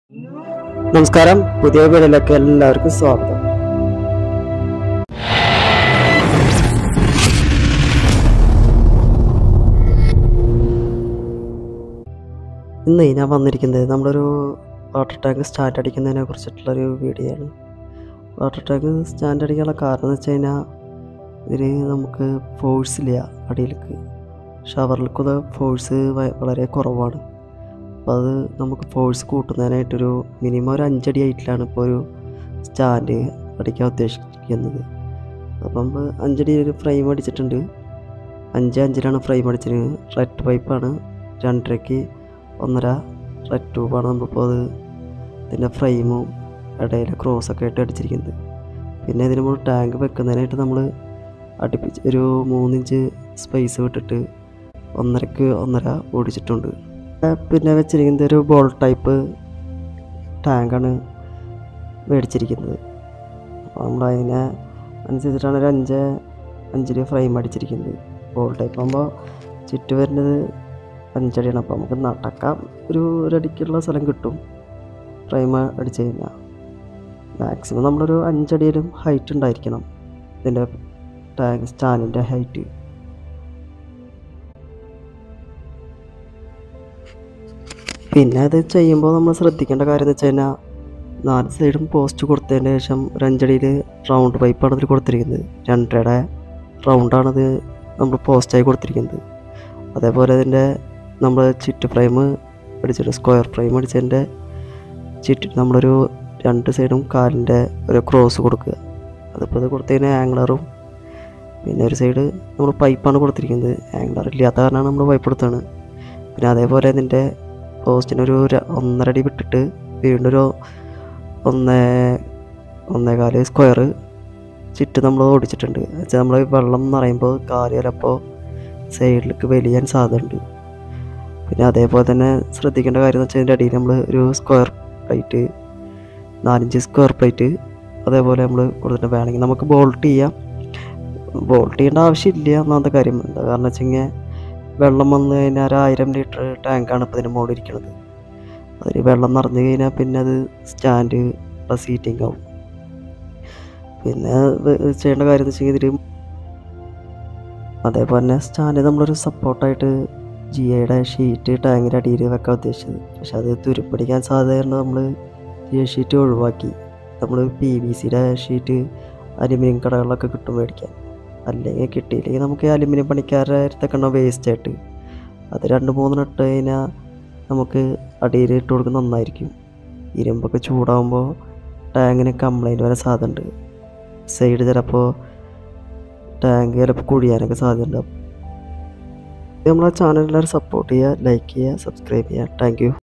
നമസ്കാരം പുതിയ വീഡിയോയിലേക്ക് എല്ലാവർക്കും സ്വാഗതം ഇന്ന് ഞാൻ വന്നിരിക്കുന്നത് നമ്മളൊരു വാട്ടർ ടാങ്ക് സ്റ്റാൻഡ് അടിക്കുന്നതിനെ കുറിച്ചിട്ടുള്ളൊരു വീഡിയോ ആണ് വാട്ടർ ടാങ്ക് സ്റ്റാൻഡ് അടിക്കാനുള്ള കാരണം എന്ന് വെച്ച് കഴിഞ്ഞാൽ ഇതിൽ നമുക്ക് ഫോഴ്സ് ഇല്ല അടിയിലേക്ക് ഷവറിലേക്കുള്ള ഫോഴ്സ് വളരെ കുറവാണ് അപ്പോൾ അത് നമുക്ക് ഫോഴ്സ് കൂട്ടുന്നതിനായിട്ടൊരു മിനിമം ഒരു അഞ്ചടി ഹൈറ്റിലാണ് ഇപ്പോൾ ഒരു സ്റ്റാൻഡ് അടിക്കാൻ ഉദ്ദേശിക്കുന്നത് അപ്പം നമ്മൾ അഞ്ചടി ഒരു ഫ്രെയിം അടിച്ചിട്ടുണ്ട് അഞ്ച് അഞ്ചിലാണ് ഫ്രെയിം അടിച്ചത് റെഡ് പൈപ്പാണ് രണ്ടരയ്ക്ക് ഒന്നര റെഡ് ട്യൂബാണ് നമ്മളിപ്പോൾ അത് ഇതിൻ്റെ ഫ്രെയിമും ഇടയിൽ ക്രോസൊക്കെ ആയിട്ട് അടിച്ചിരിക്കുന്നത് പിന്നെ ഇതിന് നമ്മൾ ടാങ്ക് വെക്കുന്നതിനായിട്ട് നമ്മൾ അടുപ്പിച്ച് ഒരു മൂന്നിഞ്ച് സ്പേസ് വിട്ടിട്ട് ഒന്നരക്ക് ഒന്നര ഓടിച്ചിട്ടുണ്ട് പിന്നെ വെച്ചിരിക്കുന്നത് ഒരു ബോൾ ടൈപ്പ് ടാങ്കാണ് മേടിച്ചിരിക്കുന്നത് അപ്പോൾ നമ്മൾ അതിനെ അനുസരിച്ചിട്ടാണ് ഒരു അഞ്ച് അഞ്ചില് ഫ്രെയിം അടിച്ചിരിക്കുന്നത് ബോൾ ടൈപ്പ് ആകുമ്പോൾ ചുറ്റു വരുന്നത് അഞ്ചടിയാണ് അപ്പോൾ നമുക്ക് നടക്കാം ഒരു ഒരടിക്കുള്ള സ്ഥലം കിട്ടും ഫ്രെയിം അടിച്ച് കഴിഞ്ഞാൽ മാക്സിമം നമ്മളൊരു അഞ്ചടിയിലും ഹൈറ്റ് ഉണ്ടായിരിക്കണം ഇതിൻ്റെ ടാങ്ക് സ്റ്റാൻഡിൻ്റെ ഹൈറ്റ് പിന്നെ അത് ചെയ്യുമ്പോൾ നമ്മൾ ശ്രദ്ധിക്കേണ്ട കാര്യം എന്ന് വെച്ച് കഴിഞ്ഞാൽ നാല് സൈഡും പോസ്റ്റ് കൊടുത്തതിന് ശേഷം ഒരു അഞ്ചടിയിൽ റൗണ്ട് പൈപ്പാണ് ഇതിൽ കൊടുത്തിരിക്കുന്നത് രണ്ടരയുടെ റൗണ്ടാണത് നമ്മൾ പോസ്റ്റായി കൊടുത്തിരിക്കുന്നത് അതേപോലെ ഇതിൻ്റെ നമ്മൾ ചുറ്റ് ഫ്രെയിം അടിച്ചിട്ട് സ്ക്വയർ ഫ്രെയിം അടിച്ചതിൻ്റെ ചുറ്റിട്ട് നമ്മളൊരു രണ്ട് സൈഡും കാലിൻ്റെ ഒരു ക്രോസ് കൊടുക്കുക അതിപ്പോൾ ഇത് കൊടുത്തതിന് ആംഗ്ലറും പിന്നെ ഒരു സൈഡ് നമ്മൾ പൈപ്പാണ് കൊടുത്തിരിക്കുന്നത് ആംഗ്ലർ ഇല്ലാത്ത കാരണമാണ് നമ്മൾ പൈപ്പ് കൊടുത്താണ് പിന്നെ അതേപോലെ ഇതിൻ്റെ പോസ്റ്റിനൊരു ര- ഒന്നര അടി വിട്ടിട്ട് വീണ്ടും ഒരു ഒന്നേ ഒന്നേകാല് സ്ക്വയർ ചുറ്റും നമ്മൾ ഓടിച്ചിട്ടുണ്ട് വെച്ചാൽ നമ്മൾ വെള്ളം നിറയുമ്പോൾ കാല് ചിലപ്പോൾ സൈഡിലേക്ക് വലിയാൻ സാധ്യതയുണ്ട് പിന്നെ അതേപോലെ തന്നെ ശ്രദ്ധിക്കേണ്ട കാര്യം എന്ന് വെച്ചാൽ ഇതിൻ്റെ അടിയിൽ നമ്മൾ ഒരു സ്ക്വയർ പ്ലേറ്റ് നാലഞ്ച് സ്ക്വയർ പ്ലേറ്റ് അതേപോലെ നമ്മൾ കൊടുത്തിട്ട് വേണമെങ്കിൽ നമുക്ക് ബോൾട്ട് ചെയ്യാം ബോൾട്ട് ചെയ്യേണ്ട ആവശ്യമില്ല ഒന്നാമത്തെ കാര്യം എന്താ കാരണം വെച്ചെങ്കിൽ വെള്ളം വന്നു കഴിഞ്ഞാൽ ഒരു ആയിരം ലിറ്റർ ടാങ്കാണ് ഇപ്പോൾ ഇതിന് മുകളിൽ ഇരിക്കുന്നത് അതിൽ വെള്ളം നിറഞ്ഞു കഴിഞ്ഞാൽ പിന്നെ അത് സ്റ്റാൻഡ് പ്ലസ് സീറ്റിംഗ് ആവും പിന്നെ വെ- ചെയ്യേണ്ട കാര്യം എന്ന് വെച്ചാൽ ഇതിൽ അതേപോലെ തന്നെ സ്റ്റാൻഡ് നമ്മളൊരു സപ്പോർട്ടായിട്ട് ജി ഐയുടെ ഷീറ്റ് ടാങ്കിൻ്റെ അടിയിൽ വെക്കാൻ ഉദ്ദേശിച്ചത് പക്ഷെ അത് തുരുപ്പിടിക്കാൻ സാധ്യതയുണ്ട് നമ്മൾ ജി ഐ ഷീറ്റ് ഒഴിവാക്കി നമ്മൾ പി വി സിയുടെ ഷീറ്റ് അലുമിനിയം കടകളിലൊക്കെ കിട്ടും മേടിക്കാൻ അല്ലെങ്കിൽ കിട്ടിയില്ലെങ്കിൽ നമുക്ക് ഈ അലുമിനിയം പണിക്കാരുടെ അടുത്തൊക്കെ ഉണ്ടാവും വേസ്റ്റ് ആയിട്ട് അത് രണ്ട് മൂന്ന് ഇട്ട് കഴിഞ്ഞാൽ നമുക്ക് അടിയിൽ ഇട്ട് കൊടുക്കുന്നത് നന്നായിരിക്കും ഇരുമ്പൊക്കെ ചൂടാകുമ്പോൾ ടാങ്കിന് കംപ്ലൈൻറ്റ് വരാൻ സാധ്യതയുണ്ട് സൈഡ് ചിലപ്പോൾ ടാങ്ക് ചിലപ്പോൾ കുഴിയാനൊക്കെ സാധ്യതയുണ്ട് നമ്മളെ ചാനൽ എല്ലാവരും സപ്പോർട്ട് ചെയ്യുക ലൈക്ക് ചെയ്യുക സബ്സ്ക്രൈബ് ചെയ്യുക താങ്ക് യു